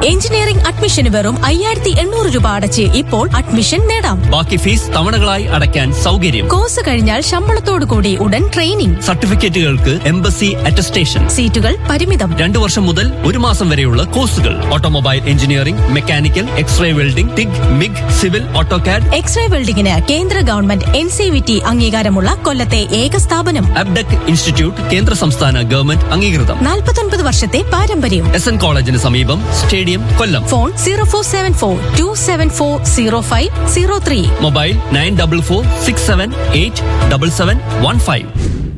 Engineering അഡ്മിഷന് വെറും അയ്യായിരത്തി എണ്ണൂറ് രൂപ അടച്ച് ഇപ്പോൾ അഡ്മിഷൻ നേടാം ബാക്കി ഫീസ് തവണകളായി അടയ്ക്കാൻ സൗകര്യം കോഴ്സ് കഴിഞ്ഞാൽ ശമ്പളത്തോടു കൂടി ഉടൻ ട്രെയിനിംഗ് സർട്ടിഫിക്കറ്റുകൾക്ക് എംബസി അറ്റസ്റ്റേഷൻ സീറ്റുകൾ പരിമിതം രണ്ടു വർഷം മുതൽ ഒരു മാസം വരെയുള്ള കോഴ്സുകൾ automobile engineering mechanical x-ray welding TIG MIG civil AutoCAD x-ray വെൽഡിംഗിന് കേന്ദ്ര government N C V T അംഗീകാരമുള്ള കൊല്ലത്തെ ഏക സ്ഥാപനം അബ്ഡക് ഇൻസ്റ്റിറ്റ്യൂട്ട് കേന്ദ്ര സംസ്ഥാന ഗവൺമെന്റ് അംഗീകൃതം നാൽപ്പത്തൊൻപത് വർഷത്തെ പാരമ്പര്യം എസ് എൻ കോളേജിന് സമീപം stadium Kollam phone zero four seven four two seven four zero five zero three mobile nine double four six seven eight double seven one five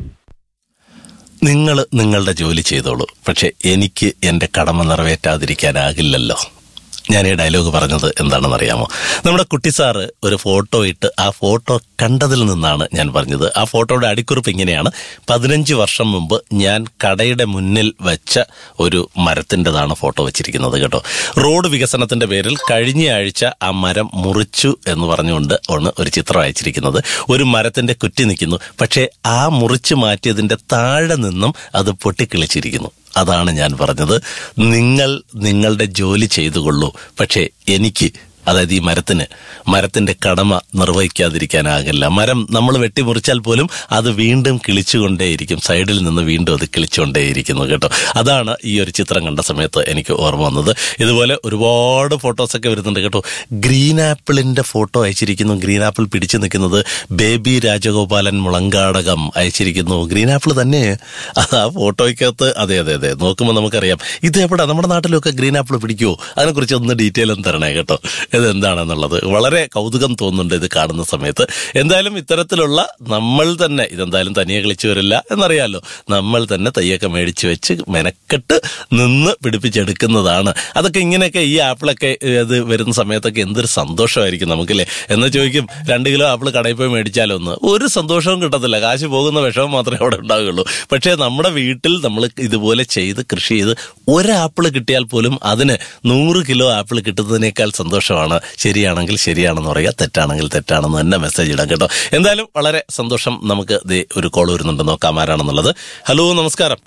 നിങ്ങൾ നിങ്ങളുടെ ജോലി ചെയ്തോളൂ പക്ഷെ എനിക്ക് എന്റെ കടമ നിറവേറ്റാതിരിക്കാനാകില്ലല്ലോ ഞാൻ ഈ ഡയലോഗ് പറഞ്ഞത് എന്താണെന്ന് അറിയാമോ നമ്മുടെ കുട്ടി സാറ് ഒരു ഫോട്ടോ ഇട്ട് ആ ഫോട്ടോ കണ്ടതിൽ നിന്നാണ് ഞാൻ പറഞ്ഞത് ആ ഫോട്ടോയുടെ അടിക്കുറിപ്പ് ഇങ്ങനെയാണ് പതിനഞ്ച് വർഷം മുമ്പ് ഞാൻ കടയുടെ മുന്നിൽ വെച്ച ഒരു മരത്തിൻ്റെതാണ് ഫോട്ടോ വെച്ചിരിക്കുന്നത് കേട്ടോ റോഡ് വികസനത്തിന്റെ പേരിൽ കഴിഞ്ഞ ആഴ്ച ആ മരം മുറിച്ചു എന്ന് പറഞ്ഞുകൊണ്ട് ആണ് ഒരു ചിത്രം അയച്ചിരിക്കുന്നത് ഒരു മരത്തിന്റെ കുറ്റി നിൽക്കുന്നു പക്ഷേ ആ മുറിച്ചു മാറ്റിയതിന്റെ താഴെ നിന്നും അത് പൊട്ടിക്കിളിച്ചിരിക്കുന്നു അതാണ് ഞാൻ പറഞ്ഞത് നിങ്ങൾ നിങ്ങളുടെ ജോലി ചെയ്തുകൊള്ളൂ പക്ഷേ എനിക്ക് അതായത് ഈ മരത്തിന് മരത്തിന്റെ കടമ നിർവഹിക്കാതിരിക്കാനാകില്ല മരം നമ്മൾ വെട്ടിമുറിച്ചാൽ പോലും അത് വീണ്ടും കിളിച്ചുകൊണ്ടേയിരിക്കും സൈഡിൽ നിന്ന് വീണ്ടും അത് കിളിച്ചുകൊണ്ടേയിരിക്കുന്നു കേട്ടോ അതാണ് ഈ ഒരു ചിത്രം കണ്ട സമയത്ത് എനിക്ക് ഓർമ്മ വന്നത് ഇതുപോലെ ഒരുപാട് ഫോട്ടോസൊക്കെ വരുന്നുണ്ട് കേട്ടോ ഗ്രീൻ ആപ്പിളിന്റെ ഫോട്ടോ അയച്ചിരിക്കുന്നു ഗ്രീൻ ആപ്പിൾ പിടിച്ചു നിൽക്കുന്നത് ബേബി രാജഗോപാലൻ മുളങ്കാടകം അയച്ചിരിക്കുന്നു ഗ്രീൻ ആപ്പിൾ തന്നെ അത് ആ ഫോട്ടോയ്ക്കകത്ത് അതെ അതെ അതെ നോക്കുമ്പോൾ നമുക്കറിയാം ഇത് എവിടെ നമ്മുടെ നാട്ടിലൊക്കെ ഗ്രീൻ ആപ്പിൾ പിടിക്കുമോ അതിനെക്കുറിച്ച് ഒന്ന് ഡീറ്റെയിൽ ഒന്ന് തരണേ കേട്ടോ ഇത് എന്താണെന്നുള്ളത് വളരെ കൗതുകം തോന്നുന്നുണ്ട് ഇത് കാണുന്ന സമയത്ത് എന്തായാലും ഇത്തരത്തിലുള്ള നമ്മൾ തന്നെ ഇതെന്തായാലും തനിയെ കളിച്ചു വരില്ല എന്നറിയാലോ നമ്മൾ തന്നെ തയ്യൊക്കെ മേടിച്ചു വെച്ച് മെനക്കെട്ട് നിന്ന് പിടിപ്പിച്ചെടുക്കുന്നതാണ് അതൊക്കെ ഇങ്ങനെയൊക്കെ ഈ ആപ്പിളൊക്കെ അത് വരുന്ന സമയത്തൊക്കെ എന്തൊരു സന്തോഷമായിരിക്കും നമുക്കല്ലേ എന്ന് ചോദിക്കും രണ്ട് കിലോ ആപ്പിൾ കടയിൽ പോയി മേടിച്ചാലോ ഒന്ന് ഒരു സന്തോഷവും കിട്ടത്തില്ല കാശ് പോകുന്ന വിഷമം മാത്രമേ അവിടെ ഉണ്ടാകുള്ളൂ പക്ഷേ നമ്മുടെ വീട്ടിൽ നമ്മൾ ഇതുപോലെ ചെയ്ത് കൃഷി ചെയ്ത് ഒരു ആപ്പിൾ കിട്ടിയാൽ പോലും അതിന് നൂറ് കിലോ ആപ്പിൾ കിട്ടുന്നതിനേക്കാൾ സന്തോഷമാണ് ശരിയാണെങ്കിൽ ശരിയാണെന്ന് പറയുക തെറ്റാണെങ്കിൽ തെറ്റാണെന്ന് തന്നെ മെസ്സേജ് ഇടാം കേട്ടോ എന്തായാലും വളരെ സന്തോഷം നമുക്ക് ദേ ഒരു കോൾ വരുന്നുണ്ട് നോക്കാം ആരാണെന്നുള്ളത് ഹലോ നമസ്കാരം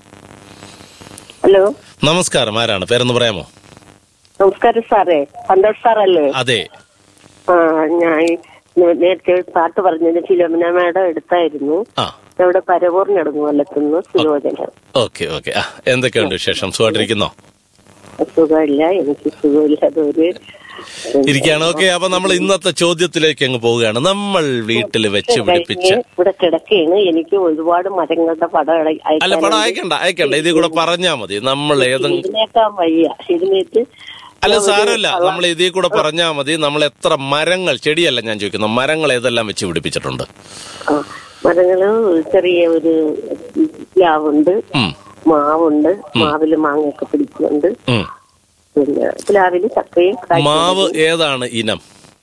ഹലോ നമസ്കാരം ആരാണ് പേരൊന്ന് പറയാമോ നമസ്കാരം സാറേ സന്തോഷ് സാറല്ലേ അതെ ആ ഞാൻ നേരത്തെ പാട്ട് പറഞ്ഞത് ഫിലോമിന മാഡം എടുത്തായിരുന്നു ആ ഇവിടെ പരവൂർന്നടങ്ങു കൊല്ലത്തുനിന്ന് സുയോജന ഓക്കെ ഓക്കെ ആ എന്തൊക്കെയുണ്ട് വിശേഷം സുഖമായിട്ടിരിക്കുന്നോ സുഖമില്ല എനിക്ക് സുഖമില്ല അതൊരു ഇരിക്കുകയാണ് ഓക്കെ അപ്പൊ നമ്മൾ ഇന്നത്തെ ചോദ്യത്തിലേക്ക് അങ്ങ് പോവുകയാണ് നമ്മൾ വീട്ടിൽ വെച്ച് പിടിപ്പിച്ച ഇവിടെ കിടക്കുകയാണ് എനിക്ക് ഒരുപാട് മരങ്ങളുടെ പടം അയ- അല്ല പടം അയക്കാനുണ്ട്. അയക്കണ്ട അയക്കണ്ട ഇതിൽ കൂടെ പറഞ്ഞാ മതി നമ്മൾ ഏതെങ്കിലും എഴുന്നേക്കാൻ വയ്യ എഴുന്നേറ്റ് അല്ല ഞാൻ ഒരു സാരമില്ല കള്ള- നമ്മൾ ഇതിൽ കൂടെ പറഞ്ഞാ മതി നമ്മൾ എത്ര മരങ്ങൾ ചെടിയല്ല ഞാൻ ചോദിക്കുന്നത് മരങ്ങൾ ഏതെല്ലാം വെച്ച് പിടിപ്പിച്ചിട്ടുണ്ട് ആ, മരങ്ങള് ചെറിയ ഒരു പ്ലാവുണ്ട് ഉം, മാവുണ്ട് മാവില് മാങ്ങയൊക്കെ പിടിക്കുന്നുണ്ട് ഉം. പിന്നെ പ്ലാവില് ചക്കയും കായ്ക്കുന്നുണ്ട്. മാവ് ഏതാണ് ഇനം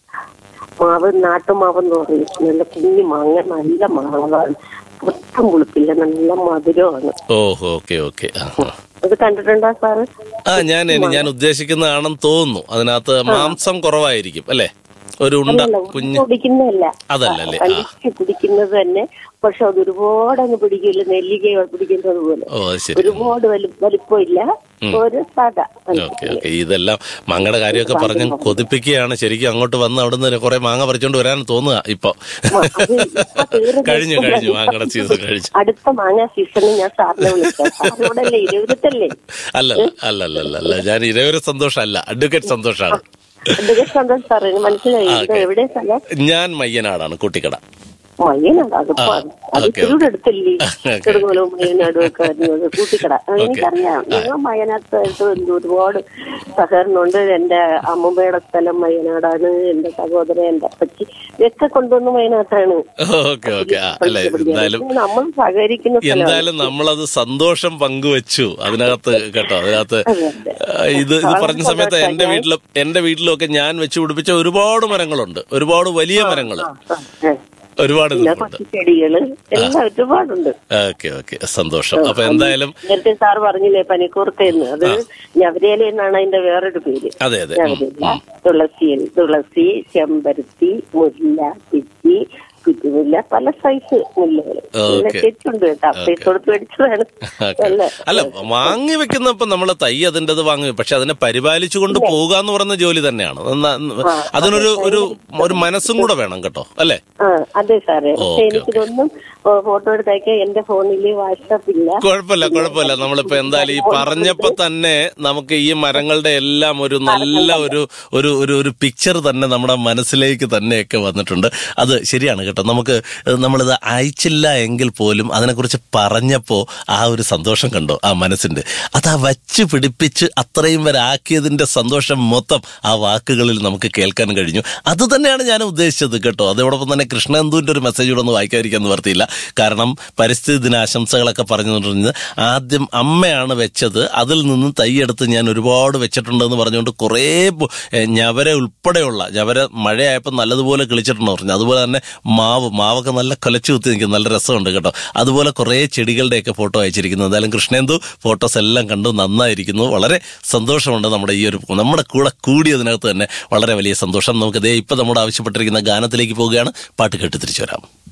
മാവ് നാട്ടുമാവെന്ന് പറയും നല്ല കുഞ്ഞു മാങ്ങ നല്ല മാങ്ങകളാണ് ഒട്ടും പുളിപ്പില്ല നല്ല മധുരമാണ് ഓഹോ ഓക്കെ ഓക്കെ ആ, ആ. അത് കണ്ടിട്ടുണ്ടോ സാറ് ആ ഞാൻ ഞാൻ ഉദ്ദേശിക്കുന്നതാണെന്ന് തോന്നുന്നു അതിനകത്ത് മാംസം കുറവായിരിക്കും അല്ലേ ഒരു ഉണ്ട അല്ലല്ല കുഞ്ഞ് കുടിക്കുന്നതല്ല അതല്ല അല്ലേ? ആ. വലിച്ച് കുടിക്കുന്നത് തന്നെ പക്ഷെ അത് ഒരുപാട് അങ്ങ് പിടിക്കില്ല നെല്ലിക്ക പിടിക്കുന്നത് പോലെ ഓ അത് ശരി ഒരുപാട് വലി- വലിപ്പമില്ല ഒരു സാധാ ഓക്കെ ഓക്കെ ഇതെല്ലാം മാങ്ങയുടെ കാര്യമൊക്കെ പറഞ്ഞ് കൊതിപ്പിക്കുകയാണ് ശരിക്കും അങ്ങോട്ട് വന്ന് അവിടുന്ന് കുറെ മാങ്ങ പറിച്ചോണ്ട് വരാൻ തോന്നുക ഇപ്പൊ അത് ഇപ്പൊ തീർന്നു. കഴിഞ്ഞു കഴിഞ്ഞു മാങ്ങയുടെ സീസൺ കഴിച്ചു അടുത്ത മാങ്ങ സീസണിൽ ഞാൻ സാറിനെ വിളിക്കാം സാറിനോടല്ലേ ഇരുപത്തല്ലേ അല്ല അല്ല അല്ല അല്ല അല്ല ഞാൻ ഇരവരെ സന്തോഷമല്ല അഡ്വക്കേറ്റ് സന്തോഷാണ് എന്തൊക്കെ സന്തോഷം സാറേ മനസ്സിലായി ഇത് ഓക്കേ. എവിടെ സ്ഥലം ഞാൻ മയ്യനാടാണ് കുട്ടിക്കട മയ്യനാട് അതിപ്പോ ആ, അത് ഓക്കേ, ഇത്തിരിയുടെ അടുത്തല്ലേ ഓക്കേ. ചെറുകോലവും മയ്യനാടും ഒക്കെ വരുന്നത് കൂട്ടിക്കട അത് എനിക്കറിയാം നിങ്ങൾ മയ്യനാട്ടായിട്ട് എന്ത് ഒരുപാട് സഹകരണമുണ്ട് എന്റെ അമ്മമ്മയുടെ സ്ഥലം മയ്യനാടാണ് എന്റെ സഹോദരൻ എന്റെ അപ്പച്ചി ഇതൊക്കെ കൊണ്ടുവന്ന് മയ്യനാട്ടാണ് ഓക്കെ ഓക്കെ ആ അല്ല എന്തായാലും നമ്മൾ സഹകരിക്കുന്ന സ്ഥലമാണ്. എന്തായാലും നമ്മളത് സന്തോഷം പങ്കുവച്ചു അതിനകത്ത് കേട്ടോ അതിനകത്ത് അതെ, അതെ. ആ, ഇത് ഇത് പറഞ്ഞ സമയത്ത് എന്റെ വീട്ടിലും എന്റെ വീട്ടിലും ഒക്കെ ഞാൻ വെച്ച് പിടിപ്പിച്ച ഒരുപാട് മരങ്ങളുണ്ട് ഒരുപാട് വലിയ മരങ്ങൾ ആ, ആ. ഒരുപാട് പിന്നെ നിൽപ്പുണ്ട് കൊച്ചു ചെടികള് എല്ലാം ഒരുപാടുണ്ട് ഓക്കെ ഓക്കെ സന്തോഷം അപ്പൊ എന്തായാലും നേരത്തെ സാർ പറഞ്ഞില്ലേ പനിക്കൂർക്കയെന്ന് അത് ഞവരേല എന്നാണ് അതിന്റെ വേറൊരു പേര് അതെ അതെ ഉം, ഞവരേല തുളസി തുളസി ചെമ്പരത്തി മുല്ല പിച്ചി കുറ്റിമുല്ല പല സൈസ് മുല്ലകള് നല്ല ഓക്കേ. ചെച്ചുണ്ട് കേട്ടോ പൈസ കൊടുത്ത് മേടിച്ചതാണ് ഓക്കേ. നല്ല അല്ല വാങ്ങി വെക്കുന്നപ്പോ നമ്മള് തൈ അതിൻ്റെത് വാങ്ങി പക്ഷെ അതിനെ പരിപാലിച്ചു കൊണ്ട് പോവുക എന്ന് പറയുന്ന ജോലി തന്നെയാണ് എന്നാ- അതിനൊരു ഒരു ഒരു മനസ്സും കൂടെ വേണം കേട്ടോ അല്ലേ ആ അതെ സാറേ പക്ഷെ ഓക്കേ, എനിക്കിതൊന്നും ഓ, ഫോട്ടോ എടുത്തയക്കാൻ എന്റെ ഫോണില് വാട്സാപ്പ് ഇല്ല കുഴപ്പമില്ല കുഴപ്പമില്ല നമ്മളിപ്പോ എന്തായാലും ഈ പറഞ്ഞപ്പോ തന്നെ നമുക്ക് ഈ മരങ്ങളുടെ എല്ലാം ഒരു നല്ല ഒരു ഒരു ഒരു ഒരു പിക്ചർ തന്നെ നമ്മുടെ മനസ്സിലേക്ക് തന്നെയൊക്കെ വന്നിട്ടുണ്ട് അത് ശരിയാണ് കേട്ടോ നമുക്ക് നമ്മളിത് അയച്ചില്ല എങ്കിൽ പോലും അതിനെക്കുറിച്ച് പറഞ്ഞപ്പോ ആ ഒരു സന്തോഷം കണ്ടോ ആ മനസ്സിന്റെ അത് ആ വച്ച് പിടിപ്പിച്ച് അത്രയും വരെ ആക്കിയതിന്റെ സന്തോഷം മൊത്തം ആ വാക്കുകളിൽ നമുക്ക് കേൾക്കാൻ കഴിഞ്ഞു അത് തന്നെയാണ് ഞാൻ ഉദ്ദേശിച്ചത് കേട്ടോ അതോടൊപ്പം തന്നെ കൃഷ്ണന്തുവിന്റെ ഒരു മെസ്സേജ് കൂടെ ഒന്ന് വായിക്കാതിരിക്കാൻ നിവർത്തിയില്ല കാരണം പരിസ്ഥിതി ദിനാശംസകളൊക്കെ പറഞ്ഞു പറഞ്ഞ് ആദ്യം അമ്മയാണ് വെച്ചത് അതിൽ നിന്ന് തൈയെടുത്ത് ഞാൻ ഒരുപാട് വെച്ചിട്ടുണ്ടെന്ന് പറഞ്ഞുകൊണ്ട് കുറേ പു- ഏ, ഞവര ഉൾപ്പെടെയുള്ള ഞവര മഴയായപ്പോൾ നല്ലതുപോലെ കിളിച്ചിട്ടുണ്ടെന്ന് പറഞ്ഞു അതുപോലെ തന്നെ മാവ് മാവൊക്കെ നല്ല കൊലച്ചു കുത്തി നിൽക്കും നല്ല രസമുണ്ട് കേട്ടോ അതുപോലെ കുറേ ചെടികളുടെയൊക്കെ ഫോട്ടോ അയച്ചിരിക്കുന്നു എന്തായാലും കൃഷ്ണേന്ദു ഫോട്ടോസ് എല്ലാം കണ്ടു നന്നായിരിക്കുന്നു വളരെ സന്തോഷമുണ്ട് നമ്മുടെ ഈ ഒരു നമ്മുടെ കൂടെ കൂടിയതിനകത്ത് തന്നെ വളരെ വലിയ സന്തോഷം നമുക്ക് ദേ ഇപ്പൊ നമ്മോട് ആവശ്യപ്പെട്ടിരിക്കുന്ന ഗാനത്തിലേക്ക് പോവുകയാണ് പാട്ട് കേട്ട് തിരിച്ചു വരാം